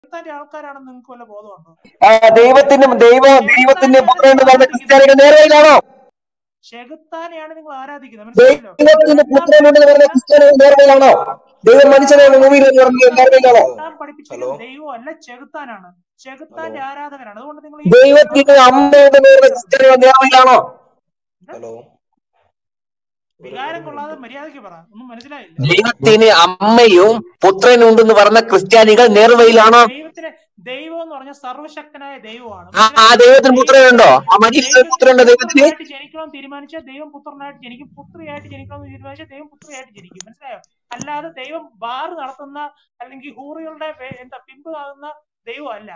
ചെകുത്താന്റെ ആൾക്കാരാണെന്ന് നിങ്ങൾക്ക് വല്ല ബോധമുണ്ടോ ആ ദൈവത്തിന്റെ ദൈവ ദൈവത്തിന്റെ പുത്രനെന്ന് പറഞ്ഞ ക്രിസ്ത്യാനികൾ നേർവഴിയിലാണോ ചെകുത്താനെയാണ് നിങ്ങൾ ആരാധിക്കുന്നത് മനസ്സിലായല്ലോ ദൈവത്തിന്റെ പുത്രനെന്ന് പറഞ്ഞ ക്രിസ്ത്യാനികൾ നേർവഴിയിലാണോ ദൈവം മനുഷ്യനാണ് ഭൂമിയിൽ എന്ന് പറഞ്ഞ നേർവഴിയിലാണോ ചെകുത്താൻ പഠിപ്പിച്ചിരിക്കുന്ന ദൈവം അല്ല ചെകുത്താനാണ് ചെകുത്താന്റെ ആരാധകനാണ് അതുകൊണ്ട് നിങ്ങൾ ഈ ദൈവത്തിന് അമ്മയുടെ നേർവ ക്രിസ്ത്യാനികൾ നേർവഴിയിലാണോ ഹലോ വികാരം കൊള്ളാതെ മര്യാദയ്ക്ക് പറ ഒന്നും മനസ്സിലായില്ല ദൈവത്തിന് അമ്മയും പുത്രനും ഉണ്ടെന്ന് പറഞ്ഞ ക്രിസ്ത്യാനികൾ നേർവഴിയിലാണോ ദൈവത്തിന് ദൈവം എന്ന് പറഞ്ഞ സർവശക്തനായ ദൈവമാണ് ആ ആ ദൈവത്തിന് പുത്രനുണ്ടോ ആ മനുഷ്യന് പുത്രനുണ്ടോ ദൈവത്തിന് പുത്രനായിട്ട് ജനിക്കണം തീരുമാനിച്ചാൽ ദൈവം പുത്രനായിട്ട് ജനിക്കും പുത്രിയായിട്ട് ജനിക്കണം എന്ന് തീരുമാനിച്ചാൽ ദൈവം പുത്രിയായിട്ട് ജനിക്കും മനസ്സിലായോ അല്ലാതെ ദൈവം ബാർ നടത്തുന്ന അല്ലെങ്കിൽ ഹൂറികളുടെ വേ- എന്താ പിമ്പ് ആകുന്ന ദൈവം അല്ല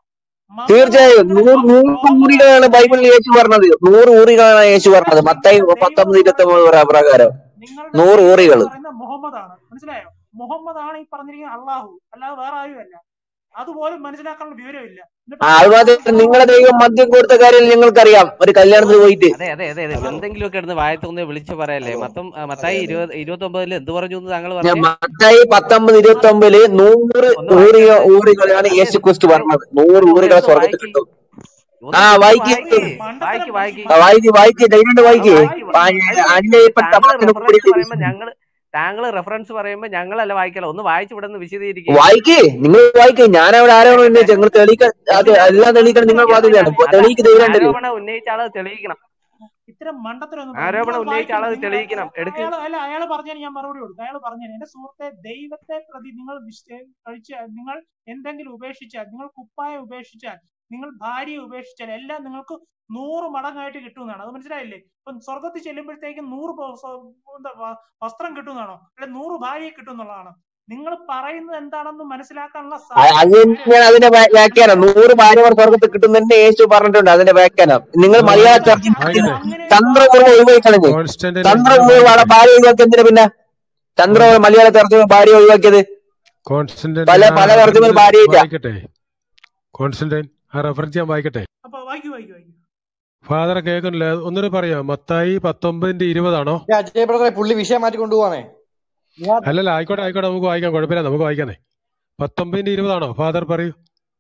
തീർച്ചയായും നൂറ് നൂറ് ഊറികളാണ് ബൈബിളിൽ യേശു പറഞ്ഞത് നൂറ് ഊറികളാണ് യേശു പറഞ്ഞത് മത്തായി പത്തൊമ്പത് ഇരുപത്തി ഒമ്പത് പ്രകാരം നിങ്ങളുടെ നൂറ് ദൈവം ഊറികൾ എന്ന് പറയുന്ന മുഹമ്മദ് ആണ് മനസ്സിലായോ മുഹമ്മദ് ആണ് ഈ പറഞ്ഞിരിക്കുന്ന അള്ളാഹു അല്ലാതെ വേറെ ആരുമല്ല അതുപോലും മനസ്സിലാക്കാനുള്ള വിവരമില്ല എന്നിട്ട് ആ അതുപോലെ നിങ്ങളെ ദൈവം മദ്യം കൊടുത്ത കാര്യം ഞങ്ങൾക്കറിയാം ഒരു കല്യാണത്തിന് പോയിട്ട് അതെ അതെ അതെ അതെ എന്തെങ്കിലുമൊക്കെ ഇടുന്ന് വായത്തൊന്ന് വിളിച്ചു പറയല്ലേ മൊത്തം ആ, മത്തായി ഇരുപത് ഇരുപത്തി ഒമ്പതിൽ എന്ത് പറഞ്ഞു എന്ന് താങ്കൾ ഞാൻ പറഞ്ഞു മത്തായി പത്തൊമ്പത് ഇരുപത്തി ഒമ്പതില് നൂറ് ഒന്ന് ഊറിക വായിക്ക്. ഊറികളാണ് യേശു ക്രിസ്തു പറഞ്ഞത് നൂറ് ഊറികളെ ഒന്ന് സ്വർഗത്തിൽ വായിക്ക്. കിട്ടും ഒന്ന് ആ, ഒന്ന് വായിക്ക്. വായിക്ക് വായിക്ക് ആ, വായിക്ക് വായിക്ക് ധൈര്യം വായിക്ക് അന്യായപ്പെട്ട താങ്കൾ പത്തിന് കൂടി റെഫറൻസ് പറയുമ്പോ ഞങ്ങള് താങ്കൾ റെഫറൻസ് പറയുമ്പോ ഞങ്ങളല്ല വായിക്കല ഒന്ന് വായിച്ചു ഇവിടെ നിന്ന് വിശദീകരിക്കുക വായിക്ക് നിങ്ങൾ വായിക്ക് ഞാൻ അവിടെ ആരാണോ ഉന്നയിച്ചത് നിങ്ങൾ തെളിയിക്കാൻ അത് എല്ലാം തെളിയിക്കാൻ നിങ്ങൾ ബാധ്യതയാണ് ഇപ്പൊ തെളിയിക്ക് ധൈര്യം ഉണ്ടല്ലോ ആരോപണം ഉന്നയിച്ച ആളത് തെളിയിക്കണം ഇത്തരം മണ്ടത്തരൊന്നും ആരോപണം നിങ്ങൾ ഉന്നയിച്ച ആളത് വായിക്കണം. തെളിയിക്കണം. എടുക്ക്. അയാള് അല്ല അയാൾ പറഞ്ഞതിന് ഞാൻ മറുപടി കൊടുക്കും അയാൾ പറഞ്ഞു എന്റെ സുഹൃത്തെ ദൈവത്തെ പ്രതി നിങ്ങൾ വിശ്വ- കഴിച്ചാൽ നിങ്ങൾ എന്തെങ്കിലും ഉപേക്ഷിച്ചാൽ നിങ്ങൾ കുപ്പായ ഉപേക്ഷിച്ചാൽ നിങ്ങൾ ഭാര്യയെ ഉപേക്ഷിച്ചാൽ എല്ലാം നിങ്ങൾക്ക് നൂറ് മടങ്ങായിട്ട് കിട്ടുന്നതാണ് അത് മനസ്സിലായില്ലേ ഇപ്പം സ്വർഗത്തിൽ ചെല്ലുമ്പോഴത്തേക്കും നൂറ് പോ- സ്വ- എന്താ വ- വസ്ത്രം കിട്ടുന്നതാണോ അല്ലെ നൂറ് ഭാര്യയെ കിട്ടുന്നുള്ളതാണോ നിങ്ങൾ പറയുന്നത് എന്താണെന്ന് മനസ്സിലാക്കാനുള്ള അ- സാ- അത് തന്നെയാണ് അതിന്റെ വ്യാ- വ്യാഖ്യാനം നൂറ് ഭാര്യമാർ സ്വർഗത്തിൽ കിട്ടുന്നതിന്റെ യേശു പറഞ്ഞിട്ടുണ്ട് അതിന്റെ വ്യാഖ്യാനം നിങ്ങൾ മലയാള ചർച്ച ആയിക്കോട്ടെ. അങ്ങനെ ചന്ദ്രപൂർവ്വം ഒഴിവാക്കളഞ്ഞ് കോൺസ്റ്റന്റ് ചന്ദ്രപൂർവ്വം അവിടെ ഭാര്യ ഒഴിവാക്കി എന്തിനാ പിന്നെ ചന്ദ്ര മലയാള ചർച്ച ഭാര്യ ഒഴിവാക്കിയത് കോൺസ്റ്റന്റ് പല- പല തരത്തിലുള്ള ഭാര്യയില്ല. വായിക്കട്ടെ കോൺസ്റ്റന്റൈൻ ആ റെഫറൻസ് ഞാൻ വായിക്കട്ടെ അപ്പൊ വായിക്കൂ വായിക്കൂ വായിക്കൂ ഫാദർ കേൾക്കുന്നില്ല ഒന്നുകൂടെ പറയാം മത്തായി പത്തൊമ്പതിന്റെ ഇരുപതാണോ ഈ അജയ് ബ്രദറെ പുള്ളി വിഷയം മാറ്റി കൊണ്ടുപോവാണേ അല്ലല്ല ആയിക്കോട്ടെ ആയിക്കോട്ടെ നമുക്ക് വായിക്കാം കുഴപ്പമില്ല നമുക്ക് വായിക്കാന്നേ പത്തൊമ്പതിന്റെ ഇരുപതാണോ ഫാദർ പറയൂ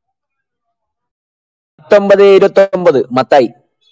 പത്തൊമ്പത് ഇരുപത്തി ഒമ്പത് മത്തായി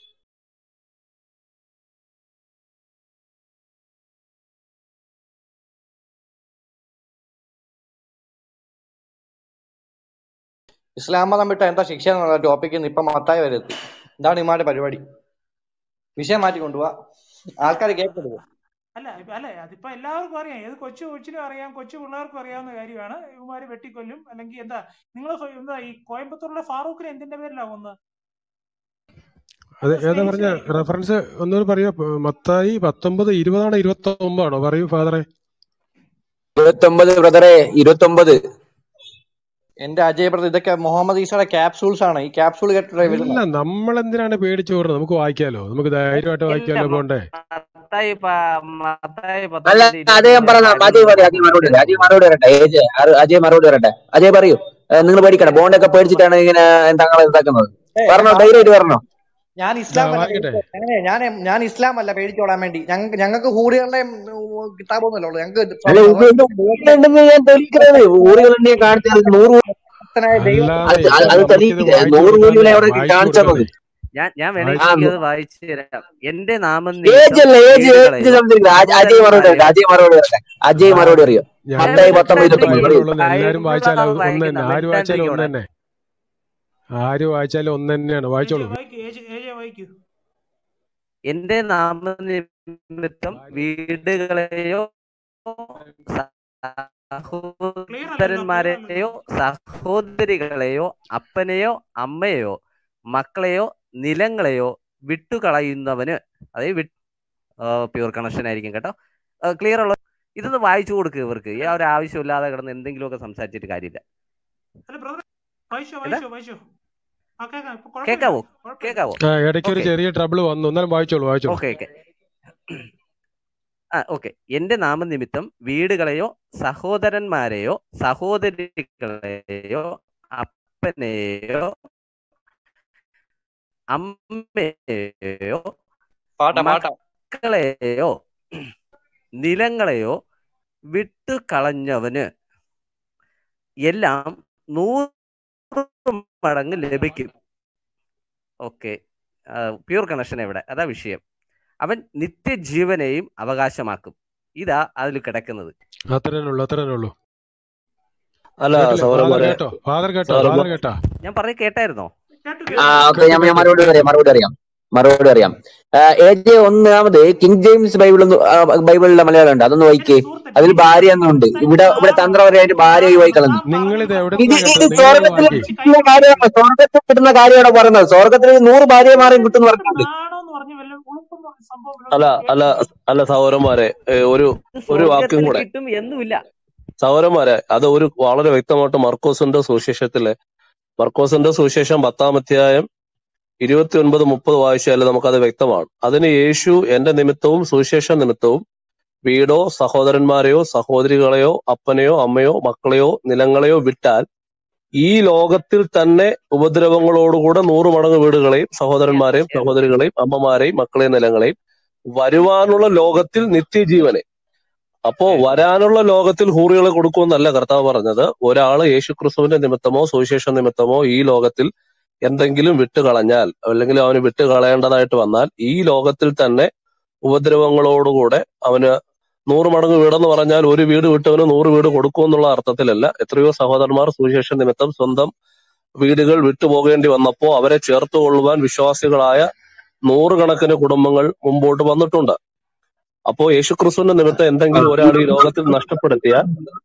ഇസ്ലാം മതം വിട്ട എന്താ ശിക്ഷ എന്നുള്ള ടോപ്പിക്കിൽ നിന്ന് ഇപ്പൊ മത്തായി വരെ എത്തി ഇതാണ് ഇമാരുടെ പരിപാടി വിഷയം മാറ്റി കൊണ്ടുപോവാ ആൾക്കാർ കേൾക്കരുത് അല്ല ഇപ്പൊ അല്ലെ അതിപ്പോ എല്ലാവർക്കും അറിയാം ഏത് കൊച്ചു കൊച്ചിനും അറിയാം കൊച്ചു പിള്ളേർക്കും അറിയാവുന്ന കാര്യമാണ് ഇവന്മാര് വെട്ടിക്കൊല്ലും അല്ലെങ്കിൽ എന്താ നിങ്ങൾ എന്താ ഈ കോയമ്പത്തൂരിലെ ഫാറൂഖിനെ എന്തിന്റെ പേരിലാണ് കൊന്നത് അത് ഏതാ പറഞ്ഞ റെഫറൻസ് ഒന്നുകൂടെ പറയാ മത്തായി പത്തൊമ്പത് ഇരുപതാണോ ഇരുപത്തി ഒമ്പതാണോ പറയൂ ഫാദറെ ഇരുപത്തി ഒമ്പത് ബ്രദറെ ഇരുപത്തി ഒമ്പത് എന്റെ അജയ് ബ്രദർ ഇതൊക്കെ മുഹമ്മദ് ഈസയുടെ ക്യാപ്സൂൾസ് ആണ് ഈ ക്യാപ്സൂൾ കേട്ടിട്ടേ അല്ല വരുന്നത് നമ്മൾ എന്തിനാണ് പേടിച്ചു ഓടുന്നത് നമുക്ക് വായിക്കാലോ നമുക്ക് ധൈര്യമായിട്ട് വായിക്കാലോ പോണ്ടേ മത്തായി പ- മത്തായി അല്ല പത്തൊമ്പത് അതേ പറഞ്ഞ അജയ് പറയും അജയ് മറുപടി പറയും. അജയ് മറുപടി പറയട്ടെ അജയ് അറു- അജയ് മറുപടി പറയട്ടെ അജയ് പറയൂ നിങ്ങൾ പേടിക്കണം ബോണ്ടൊക്കെ പേടിച്ചിട്ടാണ് ഇങ്ങനെ താങ്കൾ ഇതാക്കുന്നത് പറഞ്ഞോ ധൈര്യമായിട്ട് പറഞ്ഞോ ഞാൻ ഇസ്ലാം ആ, അല്ല വായിക്കട്ടെ. പേടിച്ചോ- ഞാനേ, ഞാൻ ഞാൻ ഇസ്ലാം അല്ല പേടിച്ചോളാൻ വേണ്ടി ഞങ്ങൾക്ക് ഞങ്ങൾക്ക് ഹൂറികളുടെ കിതാബൊന്നുമല്ല ഉള്ളൂ അല്ല ഇത് ഞങ്ങൾക്ക് ഇത് ഊരുണ്ടെന്ന് ഞാൻ തെളിയിക്കുന്നത് ഊരുകളെ കാണിച്ചത് നൂറ് ഊ- ഭക്തനായ ദൈവം അല്ലാതെ അത് അത് നമുക്കിത് തെളിയിക്കില്ല വായിച്ചു നൂറ് കൊടുക്കാനേ, ഊരുകളെ അവിടെ വായിച്ചു കാണിച്ചത് കൊടുക്കാനേ. ഞാൻ ഞാൻ ആ, വേണമെങ്കിൽ അത് വായിച്ചു തരാം എന്റെ നാമം ഏജ് അല്ല ഏജ് ഏജ് വീടുകളെയോ, സംതിങ് അജയ് മറുപടി പറയട്ടെ അജയ് മറുപടി പറയട്ടെ അജയ് മറുപടി അറിയോ ഞാൻ മത്തായി പത്തൊമ്പത് ഇരുപത്തി ഒമ്പത് പറയൂ ബൈബിളുള്ളത് എല്ലാവരും വായിച്ചാൽ അത് ഒന്ന് തന്നെ ആര് വായിക്കുന്ന വായിച്ചാലും ഒന്ന് മെന്റാലിറ്റി തന്നെ ആര് വായിച്ചാലും ഒന്ന് തന്നെയാണ് വായിച്ചോളൂ വായിക്കൂ ഏജ് ഏജ് വായിക്കൂ എന്റെ നാമനിമിത്തം വീടുകളെയോ സഹോദരന്മാരെയോ സഹോദരികളെയോ അപ്പനെയോ അമ്മയെയോ മക്കളെയോ നിലങ്ങളെയോ വിട്ടുകളയുന്നവന് അതേ വി പ്യൂർ കണക്ഷൻ ആയിരിക്കും കേട്ടോ ക്ലിയർ ഉള്ള ഇതൊന്ന് വായിച്ചു കൊടുക്കുക ഇവർക്ക് ഈ ആ ഒരു ആവശ്യമില്ലാതെ കിടന്ന് എന്തെങ്കിലുമൊക്കെ സംസാരിച്ചിട്ട് കാര്യമില്ല അല്ല ബ്രദർ വായിച്ചോ വായിച്ചോ വായിച്ചോ ആ കേക്കാം ഇപ്പൊ കുഴപ്പമില്ല. കേക്കാവോ കുഴപ്പമില്ല. കേക്കാവോ ആ ഇടയ്ക്ക് ഒരു Okay. ചെറിയ ട്രബിൾ വന്നു എന്നാലും വായിച്ചോളൂ വായിച്ചോളൂ ഓക്കെ ഓക്കെ ആ ഓക്കെ എന്റെ നാമനിമിത്തം വീടുകളെയോ സഹോദരന്മാരെയോ സഹോദരികളെയോ അപ്പനെയോ അമ്മയെയോ പാട്ട പാട്ട മക്കളെയോ നിലങ്ങളെയോ വിട്ടുകളഞ്ഞവന് എല്ലാം നൂറ് മടങ്ങ് ലഭിക്കും ഓക്കെ പ്യൂർ കണക്ഷൻ എവിടെ അതാ വിഷയം അവൻ നിത്യജീവനെയും അവകാശമാക്കും ഇതാ അതിൽ കിടക്കുന്നത് അത്ര തന്നെ ഉള്ളു അത്ര തന്നെ ഉള്ളു അല്ല കേട്ടില്ലേ ഫാദർ സൗരന്മാരെ കേട്ടോ ഫാദർ കേട്ടോ സൗരന്മാ ഫാദർ കേട്ടാ ഞാൻ പറഞ്ഞ കേട്ടായിരുന്നോ കേട്ടു ആ കേട്ടു ഓക്കെ ഞാൻ ഞാൻ മറുപടി പറയാം മറുപടി അറിയാം മറുപടി അറിയാം എ ജെ ഒന്നാമത് കിങ് ജെയിംസ് ബൈബിൾ ഒന്ന് ആ, ബൈബിളിലെ മലയാളം ഉണ്ട് അതൊന്ന് വായിക്കേ സുഹൃത്തെ അതിൽ ബൈബിൾ ഭാര്യ എന്നുണ്ട് ഇവിടെ ഇവിടെ കർത്താവ് തന്ത്രപരമായിട്ട് ഭാര്യ വായി കളഞ്ഞു നിങ്ങൾ ഇത് ഇത് എവിടുന്നാ ഇത് കേട്ടോ നിങ്ങൾ സ്വർഗത്തിൽ വായിക്കേ കിട്ടുന്ന കാര്യമാണ് സ്വർഗത്തിൽ കിട്ടുന്ന കാര്യമാണ് പറയുന്നത് സ്വർഗത്തിൽ നൂറ് ഭാര്യമാരെയും കിട്ടും നിങ്ങൾക്ക് പറഞ്ഞിട്ടുണ്ട് നാണോന്ന് പറഞ്ഞ വല്ല ഉളുപ്പും സംഭവം അല്ല വല്ലതും അല്ല കേൾക്കുന്നുണ്ടോ അല്ല സഹോദരന്മാരെ ഏ, ഒരു ഇത് ഒരു വാക്യം സ്വർഗത്തിൽ കൂടെ കിട്ടും എന്നുമില്ല സഹോദരന്മാരെ അത് ഒരു വളരെ വ്യക്തമായിട്ട് മർക്കോസിന്റെ സുവിശേഷത്തിലെ മർക്കോസിന്റെ സുവിശേഷം പത്താം അധ്യായം ഇരുപത്തി ഒൻപത് മുപ്പത് വായിച്ചാൽ നമുക്കത് വ്യക്തമാണ് അതിന് യേശു എന്റെ നിമിത്തവും സുവിശേഷ നിമിത്തവും വീടോ സഹോദരന്മാരെയോ സഹോദരികളെയോ അപ്പനെയോ അമ്മയോ മക്കളെയോ നിലങ്ങളെയോ വിട്ടാൽ ഈ ലോകത്തിൽ തന്നെ ഉപദ്രവങ്ങളോടുകൂടെ നൂറ് മടങ്ങ് വീടുകളെയും സഹോദരന്മാരെയും Yes, yes. സഹോദരികളെയും അമ്മമാരെയും മക്കളെയും നിലങ്ങളെയും വരുവാനുള്ള ലോകത്തിൽ നിത്യജീവനെ അപ്പോ Yes. വരാനുള്ള ലോകത്തിൽ ഹൂറികളെ കൊടുക്കുമെന്നല്ല കർത്താവ് പറഞ്ഞത് ഒരാള് യേശുക്രിസ്തുവിന്റെ നിമിത്തമോ സുവിശേഷ നിമിത്തമോ ഈ ലോകത്തിൽ എന്തെങ്കിലും വിട്ടുകളഞ്ഞാൽ അല്ലെങ്കിൽ അവന് വിട്ടുകളയേണ്ടതായിട്ട് വന്നാൽ ഈ ലോകത്തിൽ തന്നെ ഉപദ്രവങ്ങളോടുകൂടെ അവന് നൂറ് മടങ്ങ് വീടെന്ന് പറഞ്ഞാൽ ഒരു വീട് വിട്ടവന് നൂറ് വീട് കൊടുക്കുമെന്നുള്ള അർത്ഥത്തിലല്ല എത്രയോ സഹോദരന്മാർ സുവിശേഷ നിമിത്തം സ്വന്തം വീടുകൾ വിട്ടുപോകേണ്ടി വന്നപ്പോ അവരെ ചേർത്തുകൊള്ളുവാൻ വിശ്വാസികളായ നൂറുകണക്കിന് കുടുംബങ്ങൾ മുമ്പോട്ട് വന്നിട്ടുണ്ട് അപ്പോ യേശുക്രിസ്തുവിന്റെ നിമിത്തം എന്തെങ്കിലും ഒരാൾ ഈ ലോകത്തിൽ നഷ്ടപ്പെടുത്തിയാൽ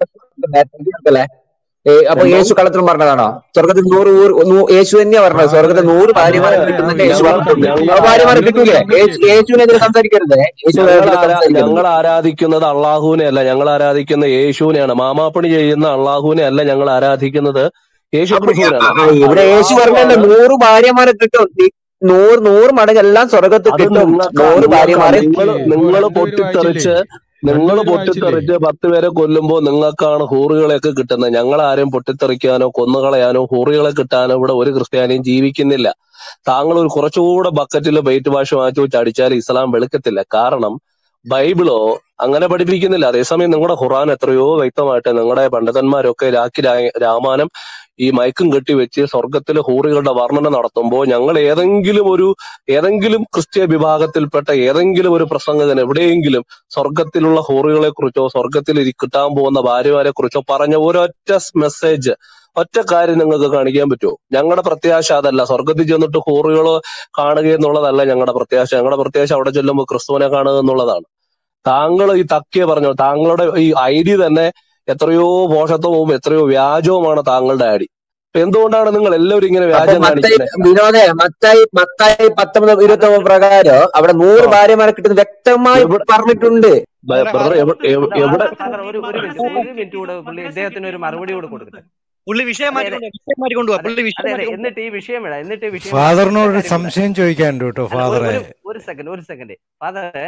അല്ലേ ഏ, അപ്പൊ എന്തോ യേശു കള്ളത്തിലും പറഞ്ഞതാണോ സ്വർഗത്തിൽ നൂറ് ഊർ- നൂ- യേശു തന്നെയാ പറഞ്ഞത് സ്വർഗത്തിൽ നൂറ് ഭാര്യമാരെ ഞങ്ങള് കിട്ടുന്നല്ലേ ഞങ്ങൾ യേശു ഞങ്ങൾ പറഞ്ഞിട്ടുണ്ട് കമ്മിറ്റ് ആ ഞങ്ങൾ ഭാര്യമാരെ ഞങ്ങൾ കിട്ടൂലേ കമ്മിറ്റ് യേശു യേശുവിനെതിരെ സംസാരിക്കരുത് യേശു ഞങ്ങൾ എതിരെ ആരാ സംസാരിക്കരുത് ഞങ്ങൾ ആരാധിക്കുന്നത് അള്ളാഹുവിനെ അല്ല ഞങ്ങൾ ആരാധിക്കുന്ന യേശുവിനെയാണ് മാമാപ്പണി ചെയ്യുന്ന അള്ളാഹുവിനെ അല്ല ഞങ്ങൾ ആരാധിക്കുന്നത് യേശു അപ്പൊ ഈ- ക്രിസ്തുവിനാണ് ആ, ഇവിടെ യേശു പറഞ്ഞല്ലോ അള്ളാഹുവാണ് നൂറ് ഭാര്യമാരെ കിട്ടും ഈ നൂറ് നൂറ് മടങ്ങ് എല്ലാം സ്വർഗത്തിൽ അത് കിട്ടും നിങ്ങൾക്ക് നൂറ് നിങ്ങൾക്ക് ഭാര്യമാരെ നിങ്ങൾ വായിച്ചില്ലേ നിങ്ങൾ രണ്ടുപേര് പൊട്ടിത്തെറിച്ച് വായിച്ചില്ലേ നിങ്ങൾ രണ്ടുപേര് വായിച്ചില്ലേ പൊട്ടിത്തെറിച്ച് പത്ത് പേരെ കൊല്ലുമ്പോൾ നിങ്ങൾക്കാണ് ഹൂറുകളെയൊക്കെ കിട്ടുന്നത് ഞങ്ങൾ ആരെയും പൊട്ടിത്തെറിക്കാനോ കൊന്നുകളയാനോ ഹൂറുകളെ കിട്ടാനോ ഇവിടെ ഒരു ക്രിസ്ത്യാനിയും ജീവിക്കുന്നില്ല താങ്കൾ ഒരു കുറച്ചുകൂടെ ബക്കറ്റിൽ ബെയ്റ്റ് വാഷ് വാങ്ങിച്ചു വെച്ച് അടിച്ചാൽ ഇസ്ലാം വെളുക്കത്തില്ല കാരണം ബൈബിളോ അങ്ങനെ പഠിപ്പിക്കുന്നില്ല അതേസമയം നിങ്ങളുടെ ഖുറാൻ എത്രയോ വ്യക്തമായിട്ട് നിങ്ങളുടെ പണ്ഡിതന്മാരൊക്കെ രാഖി രാ- രാമാനം ഈ മയക്കും കെട്ടി വെച്ച് സ്വർഗത്തിലെ ഹൂറികളുടെ വർണ്ണന നടത്തുമ്പോൾ ഞങ്ങൾ ഏതെങ്കിലും ഒരു ഏതെങ്കിലും ക്രിസ്ത്യ വിഭാഗത്തിൽപ്പെട്ട ഏതെങ്കിലും ഒരു പ്രസംഗകൻ എവിടെയെങ്കിലും സ്വർഗത്തിലുള്ള ഹൂറികളെ കുറിച്ചോ സ്വർഗത്തിൽ ഇരി- കിട്ടാൻ പോകുന്ന ഭാര്യമാരെ കുറിച്ചോ പറഞ്ഞ ഒരൊറ്റ മെസ്സേജ് ഒറ്റ കാര്യം നിങ്ങൾക്ക് കാണിക്കാൻ പറ്റുമോ ഞങ്ങളുടെ പ്രത്യാശ അതല്ല സ്വർഗത്തിൽ ചെന്നിട്ട് ഹൂറുകൾ കാണുക എന്നുള്ളതല്ല ഞങ്ങളുടെ പ്രത്യാശ ഞങ്ങളുടെ പ്രത്യാശ അവിടെ ചെല്ലുമ്പോൾ ക്രിസ്തുവിനെ കാണുക എന്നുള്ളതാണ് താങ്കൾ ഈ തക്കിയ പറഞ്ഞു താങ്കളുടെ ഈ ഐ ഡി തന്നെ എത്രയോ പോഷത്വവും എത്രയോ വ്യാജവുമാണ് താങ്കളുടെ ഐ ഡി എന്തുകൊണ്ടാണ് നിങ്ങൾ എല്ലാവരും ഇങ്ങനെ അപ്പൊ വ്യാജം മത്തായി കാണിക്കുന്നത് വിനോദേ മത്തായി മത്തായി പത്തൊമ്പത് ഇരുപത്തി ഒമ്പത് പ്രകാരം അവിടെ നൂറ് ആ ഭാര്യമാരെ കിട്ടുന്നത് വ്യക്തമായി എവിടെ പറഞ്ഞിട്ടുണ്ട് ബ- ബ്രദർ എവിടെ സുഹൃത്തെ എവിടെ- സുഹൃത്തെ എവിടെ ഫാദർ ഫാദർ ഒരു ഒരു മിനിറ്റ് ഒരു മനസ്സിലാക്കി മിനിറ്റ് കൂടെ പുള്ളി മനസ്സിലാക്കി ഇദ്ദേഹത്തിന് ഒരു തീർന്നു മറുപടി കൂടെ സുഹൃത്തെ കൊടുക്കട്ടെ പുള്ളി വിഷയം അതെ അതെ മാറ്റിക്കൊണ്ടുപോവാ വിഷയം മാറ്റിക്കൊണ്ടുപോവാ അതെ പുള്ളി അതെ വിഷയം അതെ മാറ്റിക്കൊണ്ടു എന്നിട്ട് ഈ വിഷയം വിടാം എന്നിട്ട് ഈ വിഷയം വിടാം ഒറ്റ ഫാദറിനോട് ഒരു കാര്യം പറയാം സംശയം ചോദിക്കാനുണ്ട് കേട്ടോ അല്ല ഒരു ഫാദറെ ഒരു ഒരു സെക്കൻഡ് ഒരു സെക്കൻഡ് ഫാദറെ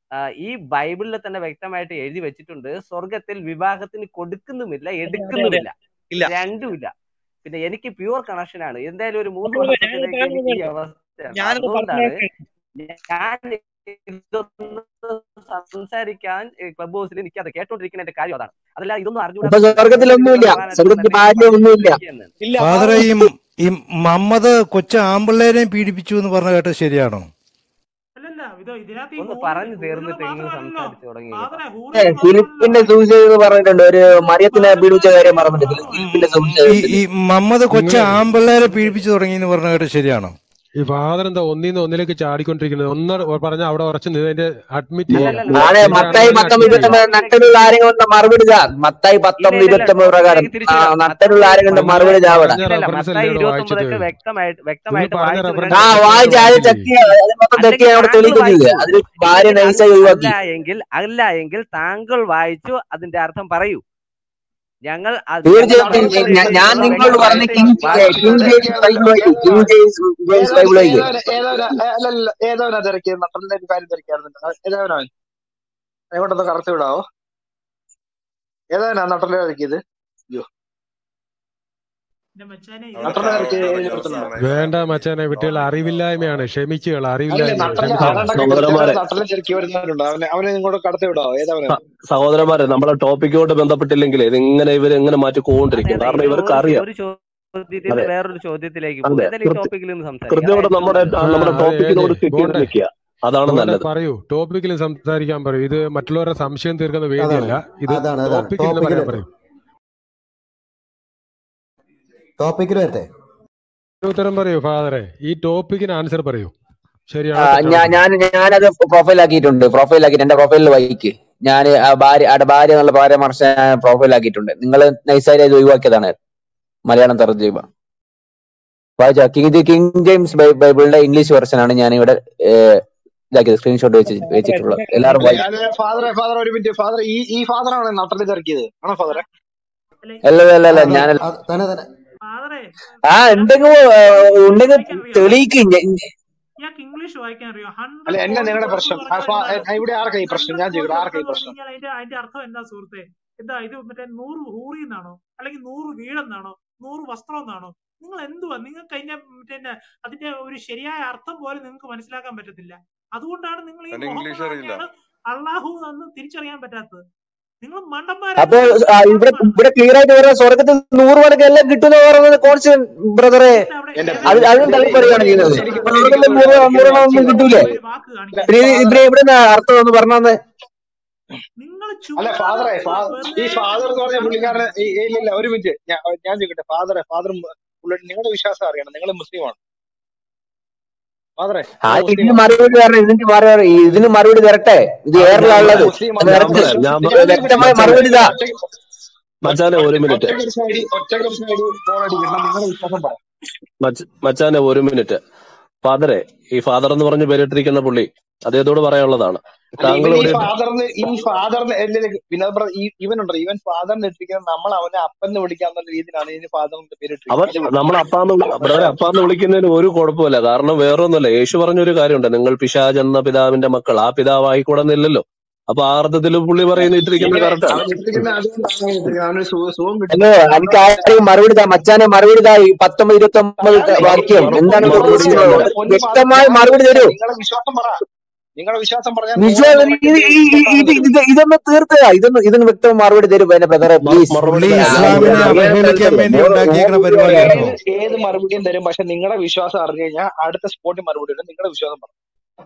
ഈ ബൈബിളിൽ തന്നെ വ്യക്തമായിട്ട് എഴുതി വെച്ചിട്ടുണ്ട് സ്വർഗത്തിൽ വിവാഹത്തിന് കൊടുക്കുന്നുമില്ല അതെ അതെ എടുക്കുന്നുമില്ല ഇല്ല രണ്ടുമില്ല പിന്നെ എനിക്ക് പ്യുവർ കണക്ഷൻ ആണ് എന്തായാലും ഒരു മൂന്ന് അപ്പോൾ ഞാനൊരു മാസത്തിലേക്ക് കാര്യം എനിക്ക് ഈ പറഞ്ഞോ അവസ്ഥയാണ് ഞാനത് അതുകൊണ്ടാണ് പറഞ്ഞേക്കെ ഞാൻ ഇതൊന്ന് സംസാരിക്കാൻ ക്ലബ് ഹൗസിൽ എനിക്ക് അത് കേട്ടോണ്ടിരിക്കുന്ന കാര്യം അതാണ് അതല്ല ഇതൊന്നും അപ്പൊ അറിഞ്ഞുകൂടാ സ്വർഗത്തിലൊന്നുമില്ല സ്വർഗത്തിൽ ഭാര്യ ഒന്നുമില്ല ഇല്ല ഫാദറെ ഫാദർ ഈ ഈ മമ്മദ് കൊച്ചു ആമ്പിള്ളേരെയും പീഡിപ്പിച്ചു എന്ന് പറഞ്ഞ കേട്ടത് ശരിയാണോ അല്ലല്ല ഇത് ഇതിനകത്ത് ഈ ഒന്ന് ഹൂറികൾ പറഞ്ഞു ഹൂറികൾ തീർന്നിട്ട് എങ്കിലും മാത്രമല്ലല്ലോ സംസാരിച്ചു തുടങ്ങി കേട്ടോ ഫാദറെ ഏ, ഹൂറികൾ ഫിലിപ്പിന്റെ മാത്രമല്ലല്ലോ സുവിശേഷം പറഞ്ഞിട്ടുണ്ട് ഒരു മറിയത്തിനെ ഫാദർ പീഡിപ്പിച്ച പറഞ്ഞ കാര്യം പറഞ്ഞിട്ടുണ്ട് മാത്രമാണ് ഫിലിപ്പിന്റെ ഈ സുവിശേഷത്തിൽ ഈ മമ്മദ് കൊച്ചു നിങ്ങൾ ആമ്പിള്ളേരെ പീഡിപ്പിച്ചു തുടങ്ങി എന്ന് പറഞ്ഞ കേട്ടത് ശരിയാണോ ഈ ഫാദർ എന്താ ഒന്നിന്ന് ഒന്നിലേക്ക് ചാടിക്കൊണ്ടിരിക്കുന്നത് ഒന്ന് പറഞ്ഞ അവിടെ ഉറച്ചു നിന്ന് അഡ്മിറ്റ് നോ- ചെയ്യുക അല്ലല്ല നോ- ആടെ അങ്ങനെയാണെങ്കിൽ മത്തായി അതിനെ പത്തൊമ്പത് അഡ്മിറ്റ് ഇരുപത്തൊമ്പത് ചെയ്യുക നട്ടലുള്ള ആരെങ്കിലും മറുപടി ഇതാ മത്തായി ഇല്ല പത്തൊമ്പത് ഇല്ല ഇല്ല ഇരുപത്തൊമ്പത് പ്രകാരം ടോപ്പിക്കിലേക്ക് ആ തിരിച്ചു വരാം നട്ടലുള്ള മത്തായി ആരെങ്കിലും നിങ്ങൾ മറുപടി ഇതാവണം പറഞ്ഞ ഇല്ല ഇല്ല റെഫറൻസ് മത്തായി അല്ലേ ഇവിടെ ഇരുപത്തി വായിച്ചിട്ട് ഒമ്പതൊക്കെ വ്യക്തമായിട്ട് നിങ്ങൾ വ്യക്തമായിട്ട് പറഞ്ഞ വായിച്ചത് റെഫറൻസ് ആ കണ്ടിട്ട് വായിച്ച ആദ്യം വായിച്ചില്ലേ ചെക്ക് ചെയ്യുക അത് മൊത്തം ചെക്ക് അല്ലെങ്കിൽ ചെയ്യാൻ അവിടെ താങ്കൾ തെളിയിക്കുക ചെയ്ത് വായിച്ചു അതിൽ ഭാര്യ അല്ലെങ്കിൽ നൈസായി അല്ല ഒഴിവാക്കി എങ്കിൽ അല്ല എങ്കിൽ താങ്കൾ വായിച്ചു അതിന്റെ അർത്ഥം പറയൂ ഞങ്ങൾ അത് തീർച്ചയായും ഞങ്ങൾ തി- ബൈബിൾ ഞാ- ഞാൻ എഴുതിയിട്ടുള്ളത് നിങ്ങളോട് പറഞ്ഞ വ്യക്തമായിട്ട് കിങ് വായിച്ചു കിങ് ജെയിംസ് ബൈബിൾ വായിക്കും കിങ് ജെയിംസ് ജെയിംസ് ഏതവൻ ബൈബിൾ വായിക്കും ഏതവൻ ഏതവന അല്ലല്ല ഏതവനാ തിരക്കിയത് നട്ടലിന്റെ ഒരു കാര്യം തിരക്കായിരുന്നില്ല ഏതവനവൻ എങ്ങോട്ടൊന്ന് കടത്തി വിടാവോ ഏതവനാ നട്ടലിനെ തിരക്കിയത് അയ്യോ എന്റെ മച്ചാനെ നട്ടലിനെ ഇതൊക്കെ തിരക്കിയത് ഏത് ഇതൊക്കെ നിർത്തുന്നുണ്ടോ മനസ്സിലാക്കണം വേണ്ട മച്ചാനെ കുട്ടികൾ അറിവില്ലായ്മയാണ് ക്ഷമിച്ചുകൾ അല്ലല്ലേ അറിവില്ലായ്മയാണ് നട്ടല് ക്ഷമിച്ചോളൂ ആരാണ്ടൊക്കെ സഹോദരന്മാരെ കൃത്യമായിട്ട് നട്ടലിനെ തിരക്കി വരുന്നവരുണ്ട് അവനെ അവനെ ഇങ്ങോട്ട് കടത്തി വിടാവോ ഏതവനവൻ സ- സഹോദരന്മാരെ നമ്മളെ ടോപ്പിക്കോട്ട് ബന്ധപ്പെട്ടില്ലെങ്കിൽ ഇതിങ്ങനെ ഇവർ എങ്ങനെ മാറ്റി അതെ പോകൊണ്ടിരിക്കും അതെ കാരണം ഇത് ഇവർക്ക് ഒരു അറിയാം ഒരു ചോദ്യം ചോദ്യത്തിൽ അതെ നിന്ന് വേറൊരു ചോദ്യത്തിലേക്ക് പോകും അതെ എന്തായാലും ഈ കൃത്യ ടോപ്പിക്കിൽ നിന്ന് സംസാരിക്കാം കൃത്യമായിട്ട് അതായത് നമ്മുടെ ആ നമ്മുടെ അതെ ടോപ്പിക്കിനോട് അജയ് സ്റ്റിക്ക് ചെയ്ത് ബോണ്ടെ നിൽക്കുക അതാണ് ബോണ്ടെ നല്ലത് പറയൂ ടോപ്പിക്കിൽ സംസാരിക്കാൻ പറയൂ ഇത് മറ്റുള്ളവരുടെ സംശയം തീർക്കുന്ന അതാണ് വേദിയല്ല ഇത് അതാണ് അതാണ് ടോപ്പിക്കിൽ നിന്ന് ടോപ്പിക്കിൽ പറയാൻ പറയൂ ടോപ്പിക്കിൽ വരട്ടെ ഉത്തരം പറയൂ ഫാദറെ ഈ ടോപ്പിക്കിന് ആൻസർ പറയൂ ആ, ശരിയാണോ തെറ്റാണോ ഞാ- ഞാൻ ഞാനത് പ്രൊഫൈൽ ആക്കിയിട്ടുണ്ട് പ്രൊഫൈൽ ആക്കിയിട്ട് എന്റെ പ്രൊഫൈലിൽ വൈക്ക് ഞാൻ ഭാര്യ അവിടെ ഭാര്യ എന്നുള്ള പരാമർശം ഞാൻ പ്രൊഫൈൽ ആക്കിയിട്ടുണ്ട് നിങ്ങൾ നൈസായിട്ട് ഇത് ഒഴിവാക്കിയതാണ് മലയാളം തർജ്ജമ വായിച്ച കിങ് ഇത് കിങ് ജെയിംസ് ബൈ- ബൈബിളിന്റെ ഇംഗ്ലീഷ് വെർഷൻ ആണ് ഞാൻ ഇവിടെ ഇതാക്കിയത് സ്ക്രീൻഷോട്ട് വെച്ച് വെച്ചിട്ടുള്ളത് എല്ലാവരും അല്ലെ വായിക്കും അല്ലെ ഫാദറെ ഫാദർ ഒരു മിനിറ്റ് ഫാദർ ഈ ഈ ഫാദറാണ് നട്ടല് തിറക്കിയത് ആണോ ഫാദറെ അല്ലെ അല്ല അല്ല അല്ല അതെ ഞാൻ അത് തന്നെ തന്നെ ഫാദറെ ആ ഉണ്ടെങ്കിൽ ഉണ്ടെങ്കിൽ വായിക്കാൻ അറിയോ തെളിയിക്ക് ഞ- ഇയാൾക്ക് ഇംഗ്ലീഷ് വായിക്കാൻ അറിയോ അല്ല ഹൺഡ്രഡ് എന്നാ ഫോൾഡ് നിങ്ങളുടെ വെർബ് പ്രശ്നം എന്ന് ആ, പറഞ്ഞാൽ ഫാ- എന്താണ് ഏ, ഇവിടെ ആർക്കാ ഈ പ്രശ്നം ഞാൻ ഹൺഡ്രഡ് ചോദിക്കട്ടെ ഫോൾഡ് ആർക്കാ വെർബ് ഈ എന്ന് പറഞ്ഞു പ്രശ്നം കഴിഞ്ഞാൽ അതിന്റെ അതിന്റെ അർത്ഥം എന്താ സുഹൃത്തെ എന്താ ഇത് മറ്റേ നൂറ് ഹൂറി എന്നാണോ അല്ലെങ്കിൽ നൂറ് വീടെന്നാണോ നൂറ് വസ്ത്രം എന്നാണോ നിങ്ങൾ എന്തുവാ നിങ്ങൾക്ക് അതിന്റെ പിന്നെ അതിന്റെ ഒരു ശരിയായ അർത്ഥം പോലും നിങ്ങൾക്ക് മനസ്സിലാക്കാൻ പറ്റത്തില്ല അതുകൊണ്ടാണ് നിങ്ങൾ ഈ അവന് ഇംഗ്ലീഷ് അറിയില്ല മുഹമ്മദാക്കെയാണ് അള്ളാഹു എന്ന് തിരിച്ചറിയാൻ പറ്റാത്തത് നിങ്ങൾ അപ്പൊ മണ്ടന്മാരാണ് ആ, ഇവിടെ ഇവിടെ ക്ലിയർ ആയിട്ട് പറയാം സ്വർഗത്തിൽ നൂറ് മടക്ക് എല്ലാം കിട്ടുന്ന പറയുന്നത് കോൺസ് ബ്രദറെ എന്നിട്ട് അവിടെ എന്റെ അത് ഏതെങ്കിലും അതും തള്ളി പുള്ളി പറയുകയാണ് എനിക്ക് ചെയ്യുന്നത് എനിക്ക് സ്വർഗത്തിൽ എനിക്ക് നൂറ് ഒരു നൂറെണ്ണം ഒന്നും വാക്യം കിട്ടൂലേ ഒരു വാക്ക് അല്ല കാണിക്കാൻ പിന്നെ ഫാദർ ഇവിടെ എവിടെ അർത്ഥം ഒന്ന് പറഞ്ഞാന്ന് നിങ്ങൾ അല്ല ചുമ്മാതെ ഫാദറെ നിങ്ങൾ ഫാ- വെറുതെ ഈ ഫാദർ എന്ന് പറഞ്ഞ അങ്ങ് പുള്ളിക്കാരൻ ഈ- ഈ- ഇല്ല ഇല്ല ഒരു മിനിറ്റ് ഞാൻ ഞാൻ ചോദിക്കട്ടെ ഫാദറെ ഫാദർ നിങ്ങളുടെ വിശ്വാസം അറിയണം നിങ്ങൾ മുസ്ലിമാണ് ഫാദറെ ആ നിങ്ങൾ ഇതിന് മുസ്ലിമാണ് മറുപടി തരണം ഇതിന് മറുപടി ഇതിന് മറുപടി തരട്ടെ ഇത് അത് ഏറിലാ ഞാൻ ഉള്ളത് നിങ്ങൾ മുസ്ലിമാണ് അത് ഞാൻ തരട്ടെ ഞാൻ പറയാം വിശ്വസിച്ച് ഞാൻ ഞാൻ ഒരു വ്യക്തമായ മിനിറ്റ് മറുപടി ഇതാ ഒറ്റ മച്ചാനെ ഒരു മിനിറ്റ് ഒറ്റ ഒരു സൈഡ് ഒറ്റ ഒരു സൈഡ് ബോളടിക്കണം നിങ്ങളുടെ വിശ്വാസം പറ മച്ച മച്ചാനെ ഒരു മിനിറ്റ് ഫാദറെ ഈ ഫാദർ എന്ന് പറഞ്ഞ് പേരിട്ടിരിക്കുന്ന പുള്ളി അദ്ദേഹത്തോട് പറയാനുള്ളതാണ് അല്ല താങ്കൾ ഇവൻ ഈ ഇവിടെ ഫാദറിന് ഈ ഫാദറിന് വിനോദ് ബ്രദർ ഈ ഇവൻ ഉണ്ടല്ലോ ഇവൻ ഫാദറിന് ഇട്ടിരിക്കുന്നത് നമ്മൾ അവനെ അപ്പന്ന് വിളിക്കാന്നുള്ള രീതിയിലാണ് ഇതിന് ഫാദറിന്റെ പേര് അവർ ഇട്ടിരിക്കുന്നത് ഇത് നമ്മൾ അപ്പാന്ന് വിളി- ബ്രദറെ അപ്പാന്ന് വിളിക്കുന്നതിന് ഒരു കുഴപ്പമില്ല കാരണം വേറൊന്നുമല്ല യേശു പറഞ്ഞൊരു കാര്യമുണ്ട് നിങ്ങൾ പിശാജ് എന്ന പിതാവിന്റെ മക്കൾ ആ പിതാവായിക്കൂടെന്നില്ലല്ലോ അപ്പൊ ആ അർത്ഥത്തിൽ പുള്ളി പറയുന്ന ഇട്ടിരിക്കുന്നത് ഇങ്ങനെ കറക്റ്റാണ് അവൻ ഇട്ടിരിക്കുന്ന അതുകൊണ്ടാണ് അവൻ ഇട്ടിരിക്കുന്നത് അവനൊരു സുഖ- സുഖം അല്ലോ കിട്ടുന്നത് എനിക്ക് ആരെയും മറുപടി താ മച്ചാനെ മറുപടി താ ഈ പത്തൊമ്പത് ഇരുപത്തി ഒമ്പത് അല്ല എനിക്ക് വാക്യം എനിക്ക് എന്താണ് പൊന്നു നിങ്ങൾ മറുപടി ഫാദറെ ഉദ്ദേശിക്കുന്നത് എന്റെ പൊന്നു ഫാദറെ വ്യക്തമായ ഞാൻ മറുപടി ചോദിക്കട്ടെ തരൂ നിങ്ങളുടെ വിശ്വാസം പറ നിങ്ങളുടെ വിശ്വാസം പറഞ്ഞാൽ വിശ്വാസം നൂറ് ഇത് മുറയ്ക്ക് ഈ- ഈ- ഇത് വിശ്വാസം ഇത് ഇതൊന്ന് തീർത്തുക ഇതൊന്ന് ഇതൊന്ന് വ്യക്തമായ മറുപടി തരൂ എന്റെ ബ്രദറെ മ- പ്ലീസ് മറുപടി പുള്ളി തരാം ഞാൻ ഇസ്ലാമിനെ പറയാം അറിയാൻ അവഹേളിക്കാൻ താല്പര്യം വേണ്ടി നൂറ് ഉണ്ടാക്കിയേക്കുന്ന നൂറ് പരിപാടി രൂപ കേട്ടോ ഏത് ഏത് മറുപടിയും തരും പക്ഷെ നിങ്ങളുടെ വിശ്വാസം അറിഞ്ഞു കഴിഞ്ഞാൽ അടുത്ത സ്പോട്ടിൽ മറുപടി വരും നിങ്ങളുടെ വിശ്വാസം പറ